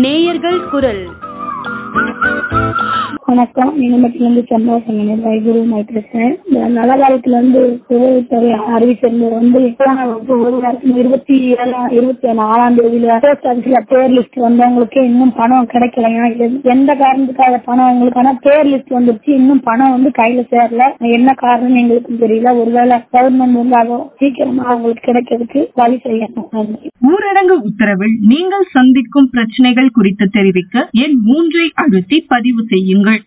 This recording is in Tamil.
நேயர்கள் குரல் வணக்கம் இருந்து சந்தோஷம் வைகுரு பேசுறேன் இந்த நல்ல காலத்துல இருந்து உதவித்தொகை அறிவிச்சிருந்தது வந்து எட்டாம் வகுப்பு ஒரு வருஷம் இருபத்தி ஏழாம் இருபத்தி நாலாம் தேதியில போஸ்ட் ஆபீஸ்ல பேர் லிஸ்ட் வந்தவங்களுக்கு இன்னும் பணம் கிடைக்கலையா எந்த- எந்த காரணத்துக்காக பணம் அவங்களுக்கான பேர் லிஸ்ட் வந்துருச்சு இன்னும் பணம் வந்து கையில சேரல என்ன காரணம் எங்களுக்கும் தெரியல ஒருவேளை கவர்மெண்ட் வந்து அதை சீக்கிரமா அவங்களுக்கு கிடைக்கிறதுக்கு வழி செய்யணும் நன்றி ஊரடங்கு உத்தரவில் நீங்கள் சந்திக்கும் பிரச்சனைகள் குறித்து தெரிவிக்க எண் மூன்றை அழுத்தி பதிவு செய்யுங்கள்